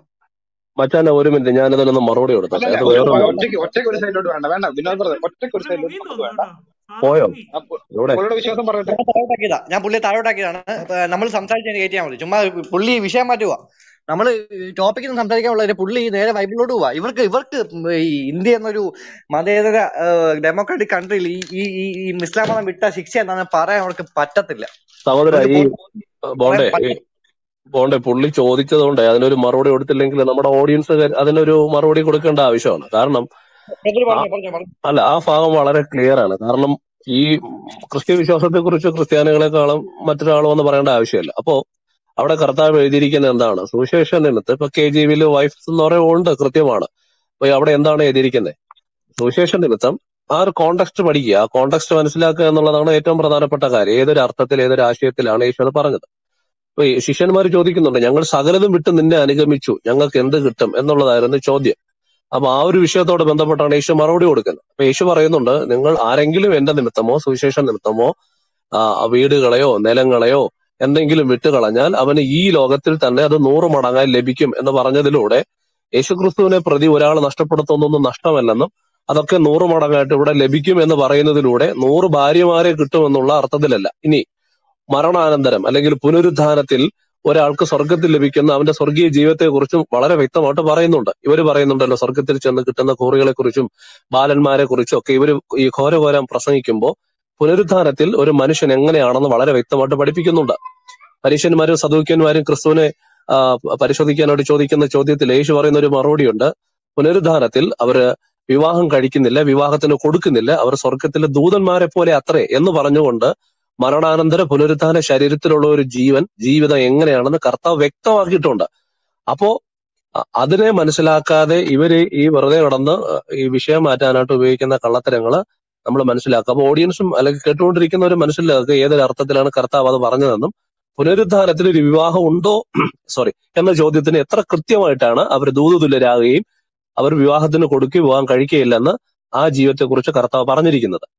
മച്ചാനെ ഒരു മിനിറ്റ് ഞാനതിനൊന്ന് മറുപടി കൊടുത്തോട്ടെ അല്ലല്ല അത് ഒരു വേറൊന്നുമല്ല ഒറ്റയ്ക്ക് ഒറ്റയ്ക്ക് ഒരു സൈഡിലോട്ട് വേണ്ട വേണ്ട വിനോദ് ബ്രദർ ഒറ്റയ്ക്ക് ഒരു പുള്ളി സൈഡിലോട്ട് മുങ്ങി നമുക്ക് തോന്നുന്നു വേണ്ട കേട്ടോ ഫാദർ പോയോ മുങ്ങി അപ്പൊ എവിടെ പുള്ളിയുടെ വിശ്വാസം പറയട്ടെ ഞാൻ താഴോട്ടാക്കിയതാ ഞാൻ പുള്ളിയെ താഴോട്ടാക്കിയതാണ് നമ്മൾ സംസാരിച്ചതിന് കയറ്റിയാൽ മതി ചുമ്മാ പുള്ളി വിഷയം മാറ്റുക നമ്മൾ ടോപ്പിക്കിൽ നിന്ന് സംസാരിക്കാനുള്ള പുള്ളി നേരെ ബൈബിളിലോട്ട് പോവാ ഇവർക്ക് ഇവർക്ക് ഈ ഇന്ത്യ എന്നൊരു മതേതര ഡെമോക്രാറ്റിക് കൺട്രിയിൽ ഈ ഈ ഈ ഈ ഇസ്ലാം മതം വിട്ട ശിക്ഷ എന്താണെന്ന് പറയാൻ അവർക്ക് പറ്റത്തില്ല സഹോദര അവർക്ക് ഈ പോ- ബോണ്ടെ പറയാൻ ഈ പറ്റ ബോണ്ടെ പുള്ളി ചോദിച്ചതുകൊണ്ട് അതിനൊരു മറുപടി കൊടുത്തില്ലെങ്കിൽ നമ്മുടെ ഓഡിയൻസ് അതിനൊരു മറുപടി കൊടുക്കേണ്ട ആവശ്യമാണ് കാരണം ബ്രദർ ആ പറഞ്ഞോ പറഞ്ഞോ പറഞ്ഞോ അല്ല ആ ഭാഗം വളരെ ക്ലിയർ ആണ് കാരണം ഈ ക്രിസ്ത്യ വിശ്വാസത്തെ കുറിച്ച് ക്രിസ്ത്യാനികളെക്കാളും മറ്റൊരാൾ വന്ന് പറയേണ്ട ആവശ്യമില്ല അപ്പോ അവിടെ കർത്താവ് എഴുതിയിരിക്കുന്നത് എന്താണ് സുവിശേഷ നിമിത്തം ഇപ്പൊ കെ ജി വിയിൽ വൈഫ് എന്ന് പറയുന്നത് കൃത്യമാണ് അപ്പൊ അവിടെ എന്താണ് എഴുതിയിരിക്കുന്നത് സുവിശേഷ നിമിത്തം ആ ഒരു കോണ്ടെക്സ്റ്റ് പഠിക്കുക ആ കോണ്ടെക്സ്റ്റ് മനസ്സിലാക്കുക എന്നുള്ളതാണ് ഏറ്റവും പ്രധാനപ്പെട്ട കാര്യം ഏതൊരു അർത്ഥത്തിൽ ഏതൊരു ആശയത്തിലാണ് യേശു അത് പറഞ്ഞത് അപ്പൊ ഈ ശിഷ്യന്മാർ ചോദിക്കുന്നുണ്ട് ഞങ്ങൾ സകലതും വിട്ട് നിന്നെ അനുഗമിച്ചു ഞങ്ങൾക്ക് എന്ത് കിട്ടും എന്നുള്ളതായിരുന്നു ചോദ്യം അപ്പൊ ആ ഒരു വിഷയത്തോട് ബന്ധപ്പെട്ടാണ് യേശു മറുപടി കൊടുക്കുന്നത് അപ്പൊ യേശു പറയുന്നുണ്ട് നിങ്ങൾ ആരെങ്കിലും എന്റെ നിമിത്തമോ സുവിശേഷ നിമിത്തമോ ആ വീടുകളെയോ നിലങ്ങളെയോ എന്തെങ്കിലും വിട്ടുകളഞ്ഞാൽ അവന് ഈ ലോകത്തിൽ തന്നെ അത് നൂറ് മടങ്ങായി ലഭിക്കും എന്ന് പറഞ്ഞതിലൂടെ യേശുക്രിസ്തുവിനെ പ്രതി ഒരാൾ നഷ്ടപ്പെടുത്തുന്നൊന്നും നഷ്ടമല്ലെന്നും അതൊക്കെ നൂറ് മടങ്ങായിട്ട് ഇവിടെ ലഭിക്കും എന്ന് പറയുന്നതിലൂടെ നൂറ് ഭാര്യമാരെ കിട്ടുമെന്നുള്ള അർത്ഥത്തിലല്ല ഇനി മരണാനന്തരം അല്ലെങ്കിൽ പുനരുദ്ധാനത്തിൽ ഒരാൾക്ക് സ്വർഗത്തിൽ ലഭിക്കുന്ന അവന്റെ സ്വർഗീയ ജീവിതത്തെ കുറിച്ചും വളരെ വ്യക്തമായിട്ട് പറയുന്നുണ്ട് ഇവര് പറയുന്നുണ്ടല്ലോ സ്വർഗത്തിൽ ചെന്ന് കിട്ടുന്ന കൂറുകളെ കുറിച്ചും ബാലന്മാരെ കുറിച്ചും ഒക്കെ ഇവര് ഈ ഘോരഘോരം പ്രസംഗിക്കുമ്പോൾ പുനരുദ്ധാനത്തിൽ ഒരു മനുഷ്യൻ എങ്ങനെയാണെന്ന് വളരെ വ്യക്തമായിട്ട് പഠിപ്പിക്കുന്നുണ്ട് പരീക്ഷന്മാരും സദൂക്യന്മാരും ക്രിസ്തുവിനെ ആ, പരിശോധിക്കാനായിട്ട് ചോദിക്കുന്ന ചോദ്യത്തിൽ യേശു പറയുന്ന ഒരു മറുപടിയുണ്ട് പുനരുദ്ധാനത്തിൽ അവര് വിവാഹം കഴിക്കുന്നില്ല വിവാഹത്തിന് കൊടുക്കുന്നില്ല അവർ സ്വർഗത്തിലെ ദൂതന്മാരെ പോലെ അത്രേ എന്ന് പറഞ്ഞുകൊണ്ട് മരണാനന്തര പുനരുദ്ധാന ശരീരത്തിലുള്ള ഒരു ജീവൻ ജീവിതം എങ്ങനെയാണെന്ന് കർത്താവ് വ്യക്തമാക്കിയിട്ടുണ്ട് അപ്പോ അ- അതിനെ മനസ്സിലാക്കാതെ ഇവര് ഈ വെറുതെ കടന്ന് ഈ വിഷയം മാറ്റാനായിട്ട് ഉപയോഗിക്കുന്ന കള്ളത്തരങ്ങള് നമ്മൾ മനസ്സിലാക്കുക അപ്പൊ ഓഡിയൻസും അല്ലെങ്കിൽ കേട്ടുകൊണ്ടിരിക്കുന്നവരും മനസ്സിലാക്കുക ഏതൊരു അർത്ഥത്തിലാണ് കർത്താവ് അത് പറഞ്ഞതെന്നും പുനരുദ്ധാനത്തിൽ ഒരു വിവാഹം ഉണ്ടോ സോറി എന്ന ചോദ്യത്തിന് എത്ര കൃത്യമായിട്ടാണ് അവർ ദൂതുതുല്യരാകുകയും അവർ വിവാഹത്തിന് കൊടുക്കുകയും വിവാഹം കഴിക്കുകയില്ലെന്ന് ആ ജീവിതത്തെ കുറിച്ച് കർത്താവ് പറഞ്ഞിരിക്കുന്നത്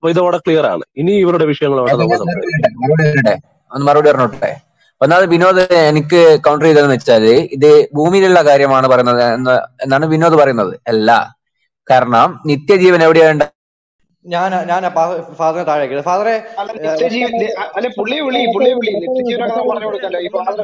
അപ്പൊ ഇതോടെ ക്ലിയർ ആണ് ഇനി ഇവരുടെ വിഷയങ്ങളുമായിട്ട് ഞാൻ നമുക്ക് ഞാൻ സംസാരിക്കാം മറുപടി പറയട്ടെ ഒന്ന് മറുപടി പറഞ്ഞോട്ടെ ഒന്നാമത് വിനോദ് എനിക്ക് കൗണ്ടർ ചെയ്തതെന്ന് വെച്ചാല് ഇത് ഭൂമിയിലുള്ള കാര്യമാണ് പറയുന്നത് എന്ന് എന്നാണ് വിനോദ് പറയുന്നത് അല്ല കാരണം നിത്യജീവൻ എവിടെയാണ് ഞാൻ ഞാൻ ഫാദറിനെ താഴേക്ക് ഫാദറെ അല്ല നിത്യജീവൻ നി- അ- അല്ല പുള്ളിയെ വിളി പുള്ളിയെ വിളി നിത്യജീവനൊക്കെ നമുക്ക് പറഞ്ഞു കൊടുക്കാലോ ഈ ഫാദർ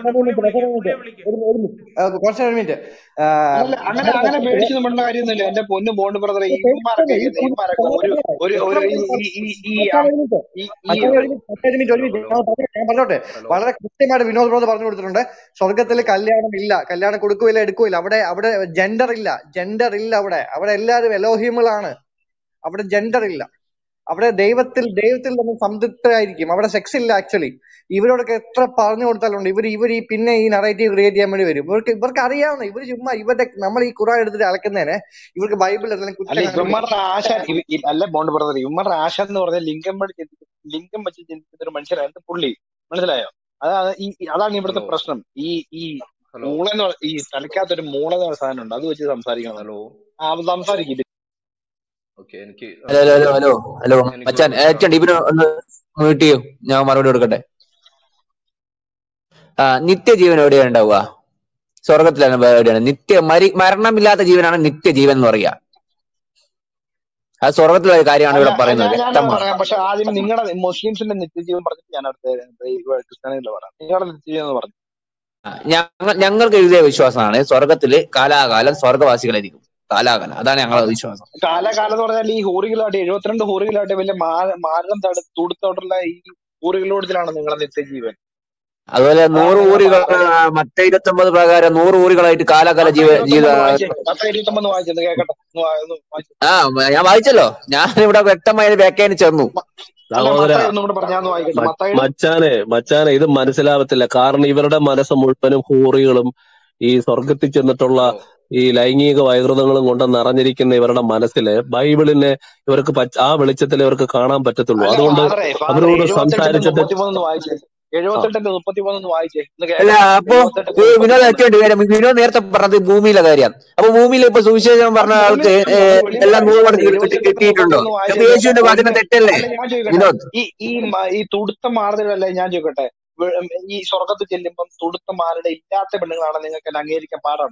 കുറച്ച് ഒരു മിനിറ്റ് അല്ല അങ്ങനെ അങ്ങനെ പേടിച്ചു നമ്മുടെ കാര്യമൊന്നുമില്ല എന്റെ പൊന്നു ബോണ്ട് ബ്രദറെ ഇവന്മാരൊക്കെ ഇത് ഇവന്മാരൊക്കെ ഒരു ഒരു ഒരു ഈ ഈ ഈ ഈ ആ- ഈ ഈ ഞാൻ പറഞ്ഞോട്ടെ വളരെ കൃത്യമായിട്ട് വിനോദ് ബ്രോദർ പറഞ്ഞു കൊടുത്തിട്ടുണ്ട് സ്വർഗത്തിൽ കല്യാണം ഇല്ല കല്യാണം കൊടുക്കുകയില്ല എടുക്കുകയില്ല അവിടെ അവിടെ ജെൻഡർ ഇല്ല ജെൻഡർ ഇല്ല അവിടെ അവിടെ എല്ലാവരും എലോഹിമുകളാണ് അവിടെ ജെൻഡർ ഇല്ല അവിടെ ദൈവത്തിൽ ദൈവത്തിൽ നമ്മൾ സംതൃപ്തരായിരിക്കും അവിടെ സെക്സ് ഇല്ല ആക്ച്വലി ഇവരോടൊക്കെ എത്ര പറഞ്ഞു കൊടുത്താലുണ്ട് ഇവർ ഇവർ ഈ പിന്നെ ഈ നറേറ്റീവ് ക്രിയേറ്റ് ചെയ്യാൻ വേണ്ടി വരും ഇവർക്ക് ഇവർക്ക് അറിയാവുന്ന ഇവർ ചുമ്മാ ഇവരുടെ നമ്മൾ ഈ ഖുറാൻ എടുത്തിട്ട് അലക്കുന്നതിന് ഇവർക്ക് ബൈബിൾ എന്തെങ്കിലും അല്ല കുറ്റം കണ്ടുപിടിക്കും ഇവന്മാരുടെ ആശ ഇവ- ഇ- അല്ല ബോണ്ട് ബ്രദർ ഇവന്മാരുടെ ആശ എന്ന് പറഞ്ഞാൽ ലിംഗം വഴി ചിന്തി- ലിംഗം വെച്ച് ചിന്തിക്കുന്ന ഒരു മനുഷ്യരായിരുന്നു പുള്ളി മനസ്സിലായോ അതാണ് ഈ ഈ- അതാണ് ഇവിടുത്തെ ഹലോ പ്രശ്നം ഈ ഈ ഹലോ മൂളെന്ന് പറ- ഈ തലയ്ക്കകത്തൊരു മൂളെന്ന് പറഞ്ഞ സാധനം ഉണ്ട് അത് വെച്ച് സംസാരിക്കണം ഹലോ ആ അത് സംസാരിക്കും ഓക്കെ എനിക്ക് hello hello hello hello hello എനിക്ക് മച്ചാൻ ആ, ഏച്ചൻ ഇവന് ഒന്ന് മ്യൂട്ട് ചെയ്യൂ ഞാൻ മറുപടി കൊടുക്കട്ടെ ആ നിത്യജീവൻ എവിടെയാണ് ഉണ്ടാവുക സ്വർഗത്തിലാണ് എവിടെയാണ് നിത്യ മരി മരണമില്ലാത്ത ജീവനാണ് നിത്യജീവൻ എന്ന് പറയുക അത് സ്വർഗത്തിലെ കാര്യമാണ് അല്ല ഇവിടെ ആ, പറയുന്നത് ഞാൻ ഞാൻ വ്യക്തമാണ് പറയാം പക്ഷെ ആദ്യം നിങ്ങളുടെ മുസ്ലിംസിന്റെ നിത്യജീവൻ പറഞ്ഞിട്ട് ഞാൻ അടുത്ത ക്രിസ്ത്യാനികളുടെ പറയാം നിങ്ങളുടെ നിത്യജീവൻ എന്ന് പറഞ്ഞു ആ, ഞങ്ങൾ ഞങ്ങൾക്ക് എഴുതിയ വിശ്വാസമാണ് സ്വർഗത്തില് കാലാകാലം സ്വർഗവാസികളായിരിക്കും കാലാകാലം അതാണ് ഞങ്ങളുടെ വിശ്വാസം കാലാകാലം എന്ന് പറഞ്ഞാൽ ഈ ഹൂറികളായിട്ട് എഴുപത്തിരണ്ട് ഹൂറികളായിട്ട് വലിയ മാ- മാരണം തട തുടുത്തോട്ടുള്ള ഈ ഹൂറികളോടത്തിലാണ് നിങ്ങളുടെ നിത്യജീവൻ അതുപോലെ നൂറ് അതാണ് ഞാൻ ഊരുകൾ പറഞ്ഞത് മറ്റേ ഇരുപത്തി ഒമ്പത് പ്രകാരം നൂറ് ഊരുകളായിട്ട് കാലാകാല പത്ത് ജീവ ജീവിത ഇരുപത്തൊമ്പത് വായിച്ചേ പത്ത് ഇരുപത്തൊമ്പത് വായിച്ചത് കേക്കട്ടെ ഒന്ന് വാ- ഒന്ന് വായിച്ചേ. ആ ഞാൻ വായിച്ചല്ലോ ഞാൻ ഇവിടെ വ്യക്തമായി വ്യാഖ്യാനിച്ചു തന്നു അല്ല സഹോദര മത്തായി ഒന്നും കൂടെ പറഞ്ഞാന്ന് വായിക്കട്ടെ മ- മത്തായിയുടെ മച്ചാനെ മച്ചാനെ ഇത് മനസ്സിലാവത്തില്ല കാരണം ഇവരുടെ മനസ്സ് മുഴുവനും ഹൂറികളും ഈ സ്വർഗത്തിൽ ചെന്നിട്ടുള്ള ഹലോ ഈ ലൈംഗിക വൈകൃതങ്ങളും കൊണ്ട് നിറഞ്ഞിരിക്കുന്ന ഇവരുടെ മനസ്സില് ബൈബിളിനെ ഇവർക്ക് പറ്റ- ആ വെളിച്ചത്തിൽ ഇവർക്ക് കാണാൻ പറ്റത്തുള്ളൂ അല്ല അതുകൊണ്ട് ഫാദറെ ഫാദറെ അവരോട് എഴുപത്തെട്ടിന്റെ സംസാരിച്ചിട്ട് മുപ്പത്തിമൂന്ന് വായിച്ചേ ആ എഴുപത്തെട്ടിന്റെ മുപ്പത്തിമൂന്ന് വായിച്ചേ ഒന്ന് അല്ല കേക്കട്ടെ അപ്പൊ എഴുപത്തെട്ടിന്റെ ഈ വിനോദ് മുപ്പത്തിമൂന്ന് ഏറ്റവും കാര്യം വിനോദ് നേരത്തെ പറഞ്ഞത് ഭൂമിയിലെ കാര്യം അപ്പൊ ഭൂമിയിൽ ഇപ്പൊ സുവിശേഷം അത് പറഞ്ഞ ആൾക്ക് ഭൂമിയിലല്ല ഏ, അത് വെളിയിലെ എല്ലാം നൂറ് കാര്യമാണ് മടങ്ങ് കിട്ടി- എഴുപത്തെട്ടിന്റെ കിട്ടിയിട്ടുണ്ടോ മുപ്പത്തിമൂന്ന് അപ്പൊ വായിച്ചേ യേശുവിന്റെ ഒന്ന് വചനം തെറ്റല്ലേ അല്ല ഞാൻ ചോദിക്കട്ടെ വിനോദ് ഈ ഈ മ- ഈ തുടുത്ത മാറുതലല്ലേ ഞാൻ ചോദിക്കട്ടെ വെ- ഈ സ്വർഗത്തിൽ ചെല്ലുമ്പം തുടുത്ത മാരുടെ ഇല്ലാത്ത പെണ്ണുങ്ങളാണ് നിങ്ങൾക്ക് എന്നെ അംഗീകരിക്കാൻ പാടാണ്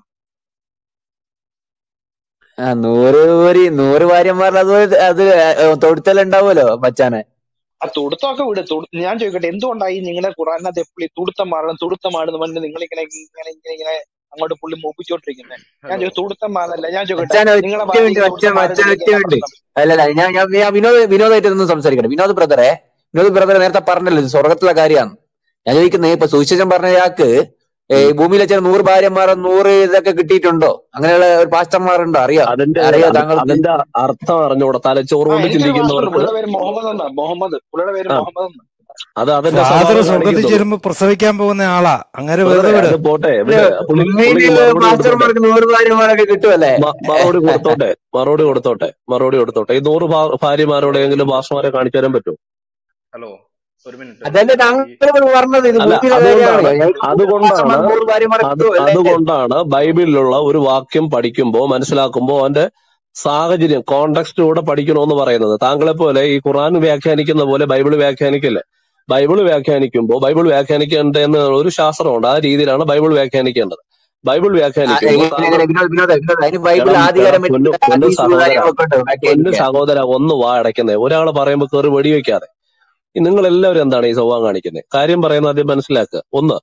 ആ നൂറ് ഊരി നൂറ് ഭാര്യന്മാരുടെ അത് അത് തൊടുത്തലുണ്ടാവുമല്ലോ മച്ചാനെ ആ തുടുത്തമൊക്കെ വിട് തുടു ഞാൻ ചോദിക്കട്ടെ എന്തുകൊണ്ടായി നിങ്ങളുടെ ഖുറാനകത്ത് എപ്പോഴും തുടുത്ത മാറണം തുടുത്ത മാടുന്ന പറഞ്ഞ് നിങ്ങൾ ഇങ്ങനെ ഇങ്ങനെ ഇങ്ങനെ ഇങ്ങനെ അങ്ങോട്ട് പുള്ളി മൂപ്പിച്ചോണ്ടിരിക്കുന്നത് ഞാൻ ഹലോ ചോദിച്ചു തുടുത്ത മാറല്ല ഞാൻ ചോദിക്കട്ടെ മച്ചാനെ ഒറ്റ നിങ്ങളെ മിനിറ്റ് ഭാര്യയ്ക്ക് ഒറ്റ തുടുത്ത മാര് മച്ചാൻ ഒറ്റ ചോദിക്കാൻ മിനിറ്റ് പ്രശ്നം അല്ലല്ല ഞാൻ ഞാൻ ഞാൻ വിനോദ് വിനോദമായിട്ട് ഒന്ന് സംസാരിക്കട്ടെ വിനോദ് ബ്രദറെ വിനോദ് ബ്രദർ നേരത്തെ പറഞ്ഞല്ലോ ഇത് സ്വർഗത്തിലെ കാര്യമാണ് ഞാൻ ചോദിക്കുന്നത് ഇപ്പൊ സുവിശേഷം പറഞ്ഞ ഇയാൾക്ക് ഏ, ഉം. ഭൂമിയിൽ വെച്ച നൂറ് ഭാര്യമാർ നൂറ് ഇതൊക്കെ കിട്ടിയിട്ടുണ്ടോ അങ്ങനെയുള്ള ഒരു പാസ്റ്റർമാരുണ്ടോ അറിയോ അതിന്റെ അറിയോ അത് താങ്കൾക്ക് അതിന്റെ അർത്ഥം അറിഞ്ഞൂടാ തലച്ചോറ് ആ കൊണ്ട് എനിക്കൊരു മാസ്റ്ററുണ്ട് ചിന്തിക്കുന്നവർക്ക് പുള്ളിയുടെ പേര് മുഹമ്മദ് എന്നാ മുഹമ്മദ് പുള്ളിയുടെ പേര് ആ മുഹമ്മദ് എന്നാ അത് അതിന്റെ ഫാദർ സ്വഭാവം സ്വർഗത്തിൽ കാണിക്കത്തുള്ളൂ ചെല്ലുമ്പോ പ്രസവിക്കാൻ പോകുന്ന ആളാ അങ്ങനെ വെറുതെ ബ്രദറെ വിട് അത് പോട്ടെ അല്ല, വിട് പുള്ളി പുള്ളിക്ക് ഭൂമിയില് മറുപടി കൊടുത്തോട്ടെ പാസ്റ്റർമാർക്ക് നൂറ് ഭാര്യമാരൊക്കെ കിട്ടുമല്ലേ മ- മറുപടി കൊടുത്തോട്ടെ മറുപടി കൊടുത്തോട്ടെ മറുപടി കൊടുത്തോട്ടെ ഈ നൂറ് ഭാ- ഭാര്യമാരോടെങ്കിലും ഭാഷമാരെ കാണിച്ചു തരാൻ പറ്റുമോ ഹലോ ഒരു മിനിറ്റ് അതല്ലേ ഈ താങ്കൾ പറഞ്ഞത് ഇത് അല്ല ഭൂമിയിലെ കാര്യമാണ് അതുകൊണ്ടാണ് ഞങ്ങൾക്ക് ഭൂമിയിലെ അതുകൊണ്ടാണ് പാസ്റ്റർമാർ നൂറ് ഭാര്യമാരെ അത് കിട്ടുമല്ലേ അതുകൊണ്ടാണ് ബൈബിളിലുള്ള ഒരു വാക്യം പഠിക്കുമ്പോ മനസ്സിലാക്കുമ്പോ അവന്റെ സാഹചര്യം കോണ്ടക്സ്റ്റൂടെ പഠിക്കണമെന്ന് പറയുന്നത് താങ്കളെ പോലെ ഈ ഖുറാൻ വ്യാഖ്യാനിക്കുന്ന പോലെ ബൈബിൾ വ്യാഖ്യാനിക്കില്ല ബൈബിൾ വ്യാഖ്യാനിക്കുമ്പോൾ ബൈബിൾ വ്യാഖ്യാനിക്കേണ്ട എന്ന ഒരു ശാസ്ത്രമുണ്ട് ആ രീതിയിലാണ് ബൈബിൾ വ്യാഖ്യാനിക്കേണ്ടത് ബൈബിൾ ആ, വ്യാഖ്യാനിക്കുമ്പോൾ എങ്ങനെ താങ്കൾ എങ്ങനെ വിനോദ് വിനോദ് വിനോദ് അതിന് ബൈബിൾ എടാ എടാ ആധികാരം പൊന്നു പൊന്നു ഹദീസ് സഹോദര കാര്യങ്ങളൊക്കെ ഉണ്ട് പൊന്നു വ്യാഖ്യാനിക്കാൻ സഹോദര ഒന്ന് വാ അടയ്ക്കുന്നേ ഒരാൾ പറയുമ്പോൾ കയറി വെടിവെക്കാതെ നിങ്ങൾ എല്ലാവരും എന്താണ് ഈ സ്വഭാവം കാണിക്കുന്നത് കാര്യം പറയുന്നത് ആദ്യം മനസ്സിലാക്കുക ഒന്ന്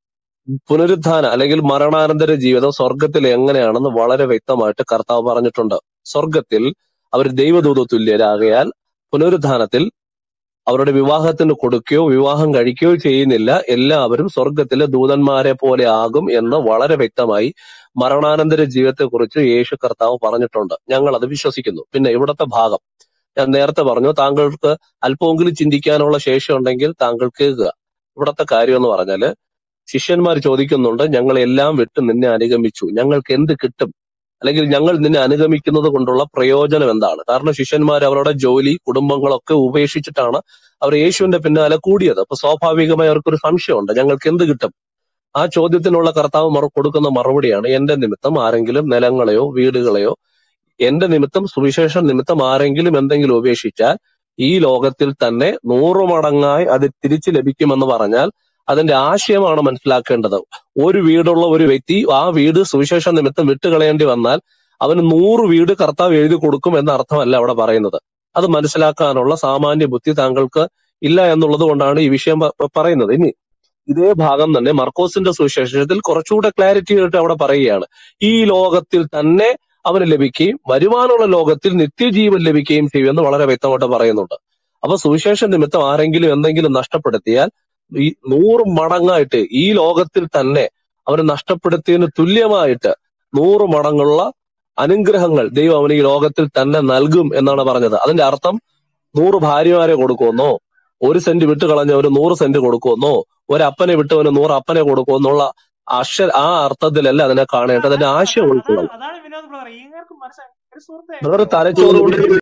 പുനരുത്ഥാന അല്ലെങ്കിൽ മരണാനന്തര ജീവിതം സ്വർഗത്തിൽ എങ്ങനെയാണെന്ന് വളരെ വ്യക്തമായിട്ട് കർത്താവ് പറഞ്ഞിട്ടുണ്ട് സ്വർഗത്തിൽ അവർ ദൈവദൂത തുല്യരാകയാൽ പുനരുത്ഥാനത്തിൽ അവരുടെ വിവാഹത്തിന് കൊടുക്കുകയോ വിവാഹം കഴിക്കുകയോ ചെയ്യുന്നില്ല എല്ലാവരും സ്വർഗത്തിലെ ദൂതന്മാരെ പോലെ ആകും എന്ന് വളരെ വ്യക്തമായി മരണാനന്തര ജീവിതത്തെക്കുറിച്ച് യേശു കർത്താവ് പറഞ്ഞിട്ടുണ്ട് ഞങ്ങൾ അത് വിശ്വസിക്കുന്നു പിന്നെ ഇവിടത്തെ ഭാഗം ഞാൻ നേരത്തെ പറഞ്ഞു താങ്കൾക്ക് അല്പമെങ്കിലും ചിന്തിക്കാനുള്ള ശേഷി ഉണ്ടെങ്കിൽ താങ്കൾ കേൾക്കുക ഇവിടത്തെ കാര്യം എന്ന് പറഞ്ഞാല് ശിഷ്യന്മാർ ചോദിക്കുന്നുണ്ട് ഞങ്ങൾ എല്ലാം വിട്ട് നിന്നെ അനുഗമിച്ചു ഞങ്ങൾക്ക് എന്ത് കിട്ടും അല്ലെങ്കിൽ ഞങ്ങൾ നിന്നെ അനുഗമിക്കുന്നത് കൊണ്ടുള്ള പ്രയോജനം എന്താണ് കാരണം ശിഷ്യന്മാർ അവരുടെ ജോലി കുടുംബങ്ങളൊക്കെ ഉപേക്ഷിച്ചിട്ടാണ് അവർ യേശുവിന്റെ പിന്നാലെ കൂടിയത് അപ്പൊ സ്വാഭാവികമായി അവർക്കൊരു സംശയമുണ്ട് ഞങ്ങൾക്ക് എന്ത് കിട്ടും ആ ചോദ്യത്തിനുള്ള കർത്താവ് മറു കൊടുക്കുന്ന മറുപടിയാണ് എന്റെ നിമിത്തം ആരെങ്കിലും നിലങ്ങളെയോ വീടുകളെയോ എന്റെ നിമിത്തം സുവിശേഷ നിമിത്തം ആരെങ്കിലും എന്തെങ്കിലും ഉപേക്ഷിച്ചാൽ ഈ ലോകത്തിൽ തന്നെ നൂറ് മടങ്ങായി അത് തിരിച്ചു ലഭിക്കുമെന്ന് പറഞ്ഞാൽ അതിന്റെ ആശയമാണ് മനസ്സിലാക്കേണ്ടത് ഒരു വീടുള്ള ഒരു വ്യക്തി ആ വീട് സുവിശേഷ നിമിത്തം വിട്ടുകളയേണ്ടി വന്നാൽ അവന് നൂറ് വീട് കർത്താവ് എഴുതി കൊടുക്കും എന്ന അർത്ഥമല്ല അവിടെ പറയുന്നത് അത് മനസ്സിലാക്കാനുള്ള സാമാന്യ ബുദ്ധി താങ്കൾക്ക് ഇല്ല എന്നുള്ളത് കൊണ്ടാണ് ഈ വിഷയം പ- പ- പറയുന്നത് ഇനി ഇതേ ഭാഗം തന്നെ മർക്കോസിന്റെ സുവിശേഷത്തിൽ കുറച്ചുകൂടെ ക്ലാരിറ്റി ആയിട്ട് അവിടെ പറയുകയാണ് ഈ ലോകത്തിൽ തന്നെ അവന് ലഭിക്കുകയും വരുവാനുള്ള ലോകത്തിൽ നിത്യജീവൻ ലഭിക്കുകയും ചെയ്യുമെന്ന് വളരെ വ്യക്തമായിട്ട് പറയുന്നുണ്ട് അപ്പൊ സുവിശേഷ നിമിത്തം ആരെങ്കിലും എന്തെങ്കിലും നഷ്ടപ്പെടുത്തിയാൽ ഈ നൂറ് മടങ്ങായിട്ട് ഈ ലോകത്തിൽ തന്നെ അവന് നഷ്ടപ്പെടുത്തിയതിന് തുല്യമായിട്ട് നൂറ് മടങ്ങുള്ള അനുഗ്രഹങ്ങൾ ദൈവം അവന് ഈ ലോകത്തിൽ തന്നെ നൽകും എന്നാണ് പറഞ്ഞത് അതിന്റെ അർത്ഥം നൂറ് ഭാര്യമാരെ കൊടുക്കുമെന്നോ ഒരു സെന്റ് വിട്ട് കളഞ്ഞവന് നൂറ് സെന്റ് കൊടുക്കുമെന്നോ ഒരപ്പനെ വിട്ടവന് നൂറ് അപ്പനെ കൊടുക്കുമെന്നുള്ള അക്ഷര ആ അർത്ഥത്തിലല്ല അതിനെ കാണേണ്ടത് അതിന്റെ ആശയം അതാണ് ഉൾക്കൊള്ളണം അതാണ് വിനോദ് ബ്രദർ ഇങ്ങേർക്ക് മനസ്സിലായി ഒരു സുഹൃത്തെ വേറെ തലച്ചോറ് കൊണ്ട്